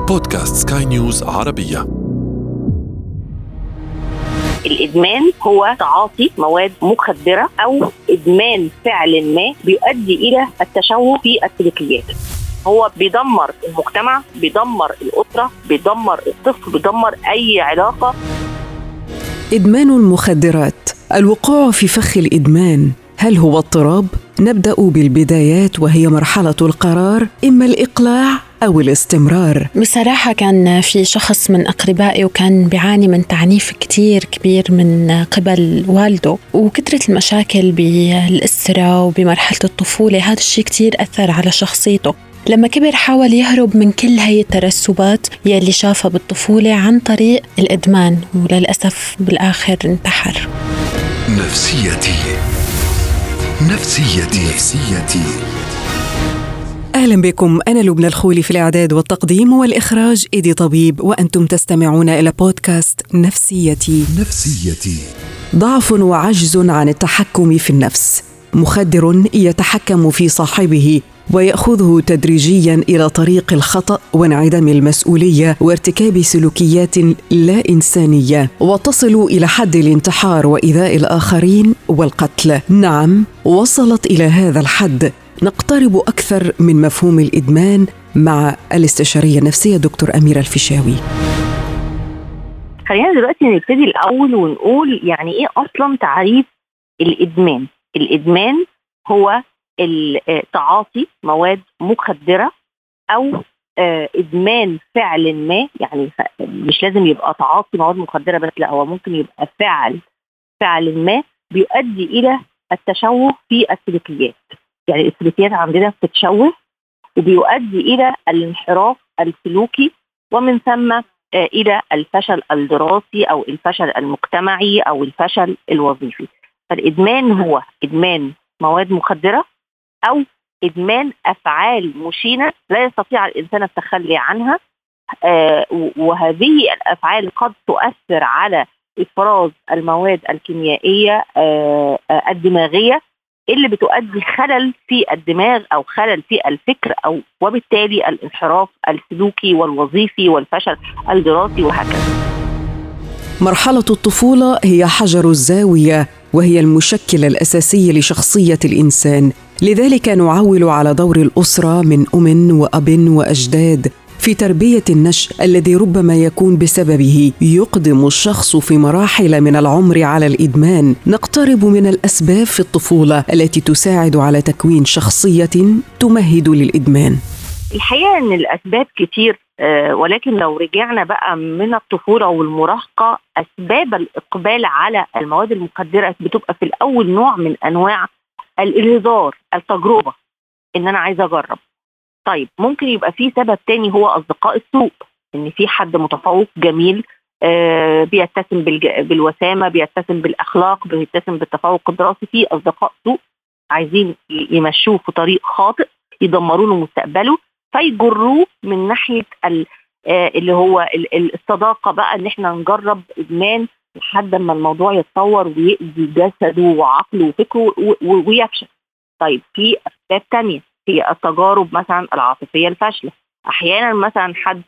بودكاست سكاي نيوز عربية الادمان هو تعاطي مواد مخدره او ادمان فعل ما بيؤدي الى التشوه في السلوكيات هو بيدمر المجتمع بيدمر الاسره بيدمر الطفل بيدمر اي علاقه ادمان المخدرات الوقوع في فخ الادمان هل هو اضطراب نبدا بالبدايات وهي مرحله القرار اما الاقلاع أو الاستمرار بصراحة كان في شخص من أقربائي وكان بيعاني من تعنيف كتير كبير من قبل والده وكثرة المشاكل بالأسرة وبمرحلة الطفولة هذا الشيء كتير أثر على شخصيته لما كبر حاول يهرب من كل هاي الترسبات يلي شافها بالطفولة عن طريق الإدمان وللأسف بالآخر انتحر نفسيتي نفسيتي نفسيتي أهلا بكم أنا لبنى الخولي في الإعداد والتقديم والإخراج إيدي طبيب وأنتم تستمعون إلى بودكاست نفسيتي نفسيتي ضعف وعجز عن التحكم في النفس مخدر يتحكم في صاحبه وياخذه تدريجيا الى طريق الخطا وانعدام المسؤوليه وارتكاب سلوكيات لا انسانيه وتصل الى حد الانتحار وايذاء الاخرين والقتل نعم وصلت الى هذا الحد نقترب اكثر من مفهوم الادمان مع الاستشاريه النفسيه دكتور اميره الفيشاوي خلينا دلوقتي نبتدي الاول ونقول يعني ايه اصلا تعريف الادمان الادمان هو تعاطي مواد مخدره او آه، ادمان فعل ما يعني مش لازم يبقى تعاطي مواد مخدره بس لا هو ممكن يبقى فعل فعل ما بيؤدي الى التشوه في السلوكيات يعني السلوكيات عندنا بتتشوه وبيؤدي الى الانحراف السلوكي ومن ثم آه، الى الفشل الدراسي او الفشل المجتمعي او الفشل الوظيفي فالادمان هو ادمان مواد مخدره او ادمان افعال مشينه لا يستطيع الانسان التخلي عنها آه وهذه الافعال قد تؤثر على افراز المواد الكيميائيه آه آه الدماغيه اللي بتؤدي خلل في الدماغ او خلل في الفكر او وبالتالي الانحراف السلوكي والوظيفي والفشل الدراسي وهكذا. مرحله الطفوله هي حجر الزاويه وهي المشكله الاساسيه لشخصيه الانسان لذلك نعول على دور الاسره من ام واب واجداد في تربيه النشء الذي ربما يكون بسببه يقدم الشخص في مراحل من العمر على الادمان نقترب من الاسباب في الطفوله التي تساعد علعلى تكوين شخصيه تمهد للادمان الحقيقه ان الاسباب كتير آه، ولكن لو رجعنا بقى من الطفوله والمراهقه اسباب الاقبال على المواد المخدره بتبقى في الاول نوع من انواع الانهزار التجربه ان انا عايزه اجرب طيب ممكن يبقى في سبب تاني هو اصدقاء السوء ان في حد متفوق جميل آه بيتسم بالوسامه بيتسم بالاخلاق بيتسم بالتفوق الدراسي في اصدقاء سوء عايزين يمشوه في طريق خاطئ يدمروا له مستقبله فيجروه من ناحيه آه اللي هو الصداقه بقى ان احنا نجرب ادمان لحد ما الموضوع يتطور ويأذي جسده وعقله وفكره ويفشل. طيب في اسباب ثانيه هي التجارب مثلا العاطفيه الفاشله. احيانا مثلا حد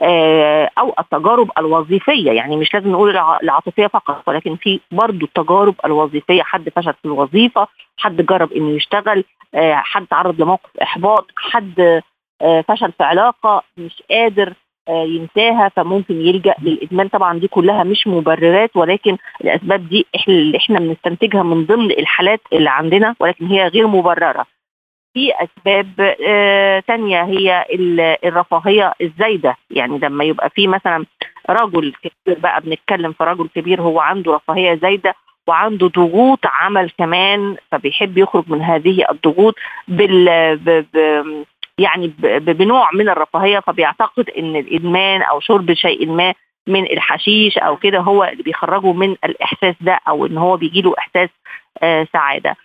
آه، او التجارب الوظيفيه يعني مش لازم نقول العاطفيه فقط ولكن في برضه التجارب الوظيفيه حد فشل في الوظيفه حد جرب انه يشتغل آه، حد تعرض لموقف احباط حد آه، فشل في علاقه مش قادر آه، ينساها فممكن يلجا للادمان طبعا دي كلها مش مبررات ولكن الاسباب دي احنا اللي احنا بنستنتجها من ضمن الحالات اللي عندنا ولكن هي غير مبرره في اسباب آه تانية هي الرفاهيه الزايده يعني لما يبقى في مثلا رجل كبير بقى بنتكلم في رجل كبير هو عنده رفاهيه زايده وعنده ضغوط عمل كمان فبيحب يخرج من هذه الضغوط بال ب... ب... يعني بنوع من الرفاهيه فبيعتقد ان الادمان او شرب شيء ما من الحشيش او كده هو اللي بيخرجه من الاحساس ده او ان هو بيجي له احساس آه سعاده.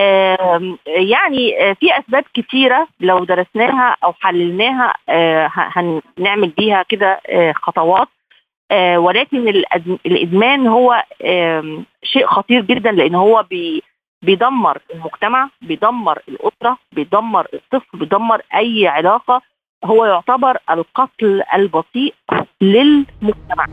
آه يعني آه في اسباب كتيره لو درسناها او حللناها آه هنعمل بيها كده آه خطوات آه ولكن الادمان هو آه شيء خطير جدا لان هو بي بيدمر المجتمع بيدمر الاسره بيدمر الطفل بيدمر اي علاقه هو يعتبر القتل البطيء للمجتمع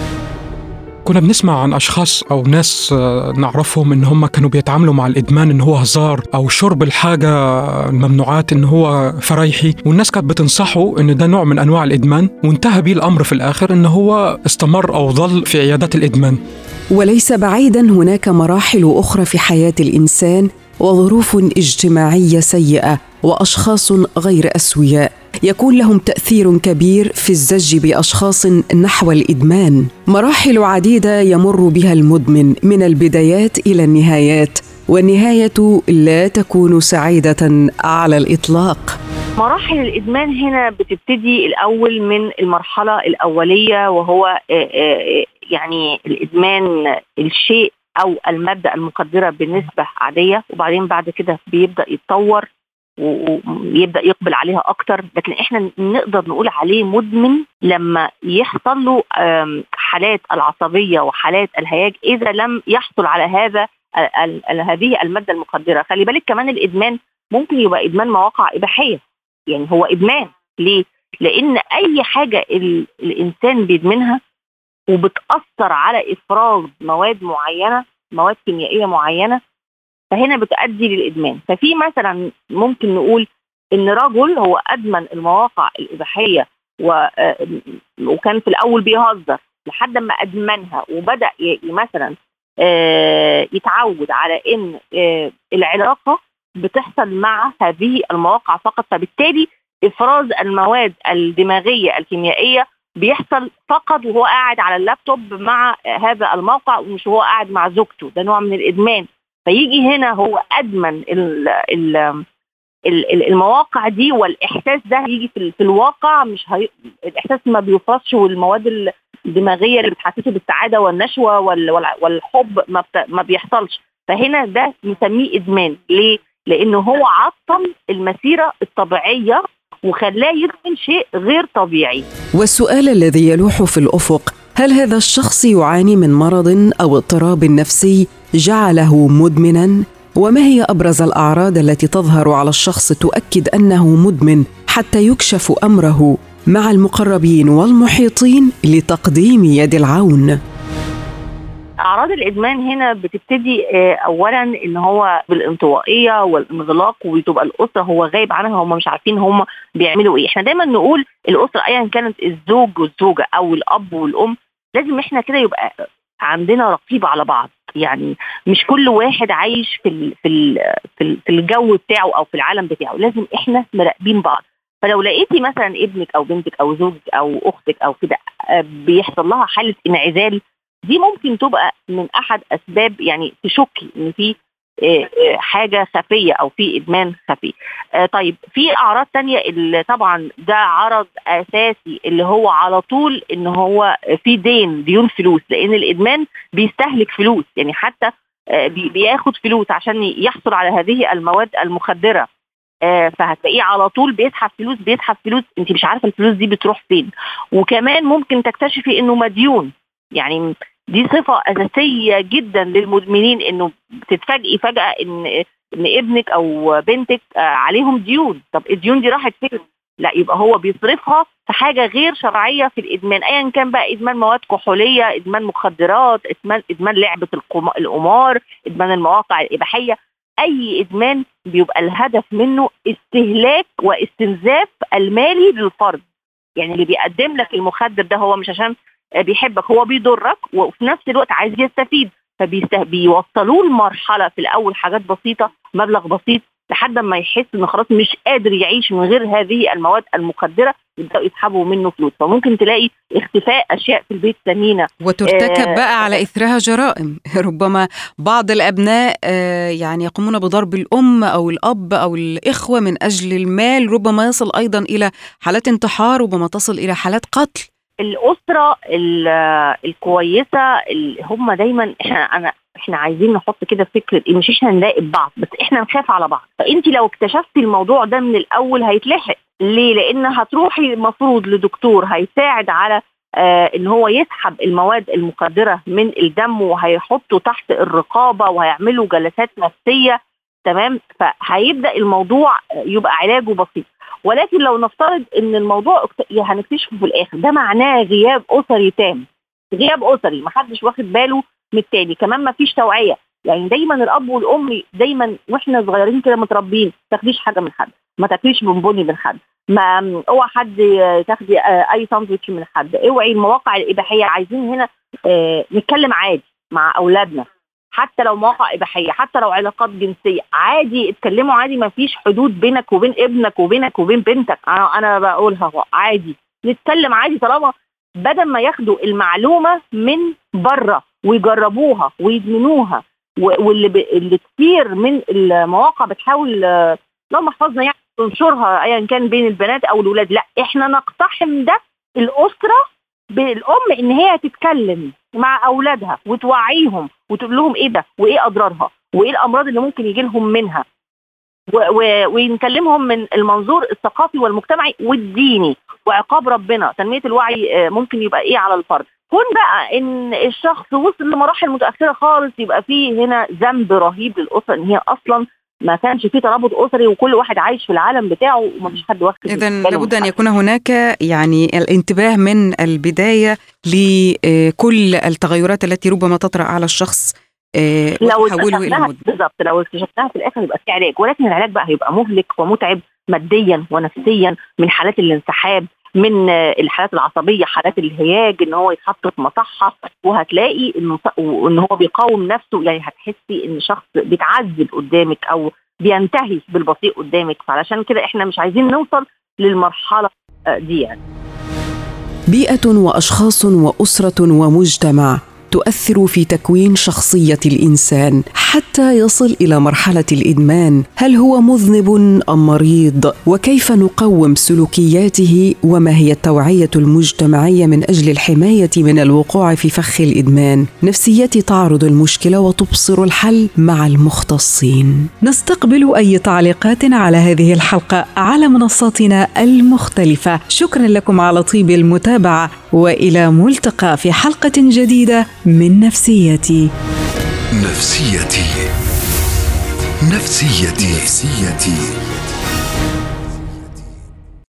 كنا بنسمع عن اشخاص او ناس آه، نعرفهم ان هم كانوا بيتعاملوا مع الادمان ان هو هزار او شرب الحاجه الممنوعات ان هو فرايحي والناس كانت بتنصحه ان ده نوع من انواع الادمان وانتهى بيه الامر في الاخر ان هو استمر او ظل في عيادات الادمان وليس بعيدا هناك مراحل اخرى في حياه الانسان وظروف اجتماعيه سيئه واشخاص غير اسوياء يكون لهم تاثير كبير في الزج باشخاص نحو الادمان مراحل عديده يمر بها المدمن من البدايات الى النهايات والنهايه لا تكون سعيده على الاطلاق مراحل الادمان هنا بتبتدي الاول من المرحله الاوليه وهو آه، آه، يعني الادمان الشيء او الماده المقدره بنسبه عاديه وبعدين بعد كده بيبدا يتطور ويبدا يقبل عليها اكتر لكن احنا نقدر نقول عليه مدمن لما يحصل له حالات العصبيه وحالات الهياج اذا لم يحصل على هذا هذه الماده المخدره خلي بالك كمان الادمان ممكن يبقى ادمان مواقع اباحيه يعني هو ادمان ليه لان اي حاجه الانسان بيدمنها وبتاثر على افراز مواد معينه مواد كيميائيه معينه فهنا بتؤدي للادمان ففي مثلا ممكن نقول ان رجل هو ادمن المواقع الاباحيه آه، وكان في الاول بيهزر لحد ما ادمنها وبدا مثلا آه، يتعود على ان آه، العلاقه بتحصل مع هذه المواقع فقط فبالتالي افراز المواد الدماغيه الكيميائيه بيحصل فقط وهو قاعد على اللابتوب مع هذا الموقع ومش هو قاعد مع زوجته ده نوع من الادمان فيجي هنا هو ادمن ال ال المواقع دي والاحساس ده يجي في, في الواقع مش هي... الاحساس ما بيفرطش والمواد الدماغيه اللي بتحسسه بالسعاده والنشوه والحب ما, بت... ما بيحصلش فهنا ده نسميه ادمان ليه؟ لانه هو عطل المسيره الطبيعيه وخلاه يدمن شيء غير طبيعي والسؤال الذي يلوح في الافق هل هذا الشخص يعاني من مرض او اضطراب نفسي جعله مدمنا وما هي ابرز الاعراض التي تظهر على الشخص تؤكد انه مدمن حتى يكشف امره مع المقربين والمحيطين لتقديم يد العون اعراض الادمان هنا بتبتدي آه، اولا ان هو بالانطوائيه والانغلاق وتبقى الاسره هو غايب عنها هم مش عارفين هم بيعملوا ايه احنا دايما نقول الاسره ايا كانت الزوج والزوجه او الاب والام لازم احنا كده يبقى عندنا رقيبه على بعض يعني مش كل واحد عايش في ال في ال في, في الجو بتاعه او في العالم بتاعه لازم احنا مراقبين بعض فلو لقيتي مثلا ابنك او بنتك او زوجك او اختك او كده آه، بيحصل لها حاله انعزال دي ممكن تبقى من احد اسباب يعني تشكي ان في آه، آه، حاجه خفيه او في ادمان خفي. آه، طيب في اعراض تانية اللي طبعا ده عرض اساسي اللي هو على طول ان هو في دين ديون فلوس لان الادمان بيستهلك فلوس يعني حتى بياخد فلوس عشان يحصل على هذه المواد المخدره فهتلاقيه على طول بيسحب فلوس بيسحب فلوس انت مش عارفه الفلوس دي بتروح فين وكمان ممكن تكتشفي انه مديون يعني دي صفة أساسية جدا للمدمنين إنه تتفاجئي فجأة إن إن ابنك أو بنتك آه، عليهم ديون، طب الديون دي راحت فين؟ لا يبقى هو بيصرفها في حاجة غير شرعية في الإدمان أيا كان بقى إدمان مواد كحولية إدمان مخدرات إدمان إدمان لعبة القمار إدمان المواقع الإباحية أي إدمان بيبقى الهدف منه استهلاك واستنزاف المالي للفرد يعني اللي بيقدم لك المخدر ده هو مش عشان بيحبك هو بيضرك وفي نفس الوقت عايز يستفيد فبيوصلوه لمرحله في الاول حاجات بسيطه مبلغ بسيط لحد ما يحس انه خلاص مش قادر يعيش من غير هذه المواد المخدره يبداوا يسحبوا منه فلوس فممكن تلاقي اختفاء اشياء في البيت ثمينه وترتكب آه بقى على اثرها جرائم ربما بعض الابناء آه يعني يقومون بضرب الام او الاب او الاخوه من اجل المال ربما يصل ايضا الى حالات انتحار ربما تصل الى حالات قتل الاسره الكويسه اللي هم دايما احنا انا احنا عايزين نحط كده فكره إيه مش احنا نراقب بعض بس احنا نخاف على بعض فانت لو اكتشفتي الموضوع ده من الاول هيتلحق ليه لان هتروحي المفروض لدكتور هيساعد على آه ان هو يسحب المواد المخدره من الدم وهيحطه تحت الرقابه وهيعملوا جلسات نفسيه تمام فهيبدا الموضوع يبقى علاجه بسيط ولكن لو نفترض ان الموضوع هنكتشفه في الاخر ده معناه غياب اسري تام غياب اسري محدش واخد باله من التاني كمان ما فيش توعيه يعني دايما الاب والام دايما واحنا صغيرين كده متربيين ما تاخديش حاجه من حد ما تاكليش بونبوني من حد ما اوعى حد تاخدي اي ساندوتش من حد اوعي المواقع الاباحيه عايزين هنا آه نتكلم عادي مع اولادنا حتى لو مواقع اباحيه حتى لو علاقات جنسيه عادي اتكلموا عادي ما فيش حدود بينك وبين ابنك وبينك وبين بنتك انا انا بقولها عادي نتكلم عادي طالما بدل ما ياخدوا المعلومه من بره ويجربوها ويدمنوها واللي ب... اللي كتير من المواقع بتحاول لو محفظنا يعني تنشرها ايا كان بين البنات او الاولاد لا احنا نقتحم ده الاسره بالام ان هي تتكلم مع اولادها وتوعيهم وتقول لهم ايه ده وايه اضرارها وايه الامراض اللي ممكن يجي لهم منها ونكلمهم من المنظور الثقافي والمجتمعي والديني وعقاب ربنا تنميه الوعي ممكن يبقى ايه على الفرد كون بقى ان الشخص وصل لمراحل متاخره خالص يبقى فيه هنا ذنب رهيب للاسره ان هي اصلا ما كانش في ترابط اسري وكل واحد عايش في العالم بتاعه وما فيش حد واخد اذا لابد ان يكون هناك يعني الانتباه من البدايه لكل التغيرات التي ربما تطرا على الشخص لو اكتشفناها بالظبط لو اكتشفناها في الاخر يبقى في علاج ولكن العلاج بقى هيبقى مهلك ومتعب ماديا ونفسيا من حالات الانسحاب من الحالات العصبيه حالات الهياج ان هو يتحط في مصحه وهتلاقي انه ان هو بيقاوم نفسه يعني هتحسي ان شخص بيتعذب قدامك او بينتهي بالبطيء قدامك فعلشان كده احنا مش عايزين نوصل للمرحله دي يعني بيئه واشخاص واسره ومجتمع تؤثر في تكوين شخصيه الانسان حتى يصل الى مرحله الادمان هل هو مذنب ام مريض وكيف نقوم سلوكياته وما هي التوعيه المجتمعيه من اجل الحمايه من الوقوع في فخ الادمان نفسيتي تعرض المشكله وتبصر الحل مع المختصين نستقبل اي تعليقات على هذه الحلقه على منصاتنا المختلفه شكرا لكم على طيب المتابعه والى ملتقى في حلقه جديده من نفسيتي نفسيتي نفسيتي نفسيتي